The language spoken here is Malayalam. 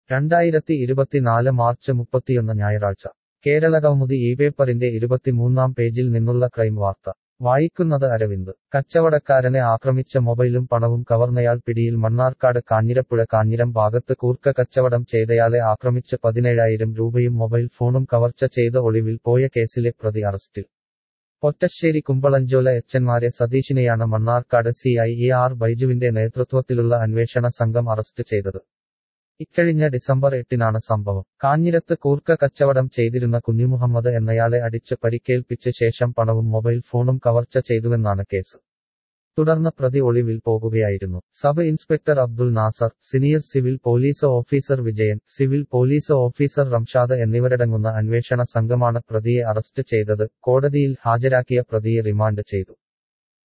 രണ്ടായിരത്തി ഇരുപത്തിനാല് മാർച്ച് മുപ്പത്തിയൊന്ന് ഞായറാഴ്ച കേരള കൗമുദി ഈ പേപ്പറിന്റെ ഇരുപത്തിമൂന്നാം പേജിൽ നിന്നുള്ള ക്രൈം വാർത്ത വായിക്കുന്നത് അരവിന്ദ് കച്ചവടക്കാരനെ ആക്രമിച്ച മൊബൈലും പണവും കവർന്നയാൾ പിടിയിൽ മണ്ണാർക്കാട് കാഞ്ഞിരപ്പുഴ കാഞ്ഞിരം ഭാഗത്ത് കൂർക്ക കച്ചവടം ചെയ്തയാളെ ആക്രമിച്ച് പതിനേഴായിരം രൂപയും മൊബൈൽ ഫോണും കവർച്ച ചെയ്ത ഒളിവിൽ പോയ കേസിലെ പ്രതി അറസ്റ്റിൽ പൊറ്റശ്ശേരി കുമ്പളഞ്ചോല എച്ചന്മാരെ സതീഷിനെയാണ് Mannarkkad C I A R ബൈജുവിന്റെ നേതൃത്വത്തിലുള്ള അന്വേഷണ സംഘം അറസ്റ്റ് ചെയ്തത് ഇക്കഴിഞ്ഞ ഡിസംബർ എട്ടിനാണ് സംഭവം കാഞ്ഞിരത്ത് കൂർക്ക കച്ചവടം ചെയ്തിരുന്ന കുഞ്ഞുമുഹമ്മദ് എന്നയാളെ അടിച്ച് പരിക്കേൽപ്പിച്ച ശേഷം പണവും മൊബൈൽ ഫോണും കവർച്ച ചെയ്തുവെന്നാണ് കേസ് തുടർന്ന് പ്രതി ഒളിവിൽ പോകുകയായിരുന്നു sub inspector Abdul Nasar senior civil police officer Vijayan civil police officer Ramshad എന്നിവരടങ്ങുന്ന അന്വേഷണ സംഘമാണ് പ്രതിയെ അറസ്റ്റ് ചെയ്തത് കോടതിയിൽ ഹാജരാക്കിയ പ്രതിയെ റിമാൻഡ് ചെയ്തു